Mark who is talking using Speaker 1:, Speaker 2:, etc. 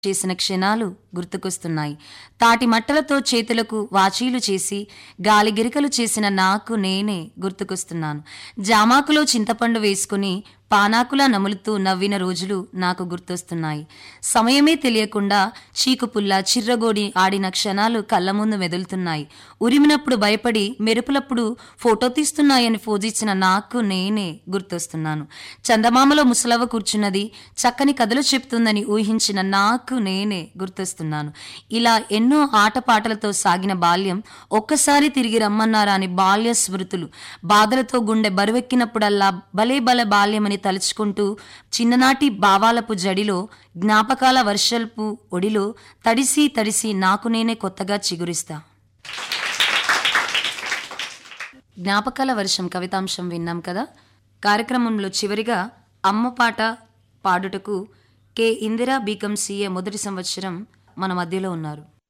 Speaker 1: చేసిన క్షణాలు గుర్తుకొస్తున్నాయి తాటి మట్టలతో చేతులకు వాచీలు చేసి గాలి గిరికలు చేసిన నాకు నేనే గుర్తుకొస్తున్నాను జామాకులో చింతపండు వేసుకుని పానాకులా నములుతూ నవ్విన రోజులు నాకు గుర్తొస్తున్నాయి సమయమే తెలియకుండా చీకుపుల్ల చిర్రగోడి ఆడిన క్షణాలు కళ్ళ ముందు మెదులుతున్నాయి ఉరిమినప్పుడు భయపడి మెరుపులప్పుడు ఫోటో తీస్తున్నాయని ఫోజిచ్చిన నాకు నేనే గుర్తొస్తున్నాను చందమామలో ముసలవ్వ కూర్చున్నది చక్కని కథలు చెప్తుందని ఊహించిన నాకు నేనే గుర్తొస్తున్నాను ఇలా ఎన్నో ఆటపాటలతో సాగిన బాల్యం ఒక్కసారి తిరిగి రమ్మన్నారా అని బాల్య స్మృతులు బాధలతో గుండె బరువెక్కినప్పుడల్లా భలే బల బాల్యమని తలుచుకుంటూ చిన్ననాటి భావాలపు జడిలో జ్ఞాపకాల వర్షల్పు ఒడిలో తడిసి తడిసి నాకు నేనే కొత్తగా చిగురిస్తా జ్ఞాపకాల వర్షం కవితాంశం విన్నాం కదా కార్యక్రమంలో చివరిగా అమ్మ పాట పాడుటకు కె ఇందిరా బీకం సీఏ మొదటి సంవత్సరం మన మధ్యలో ఉన్నారు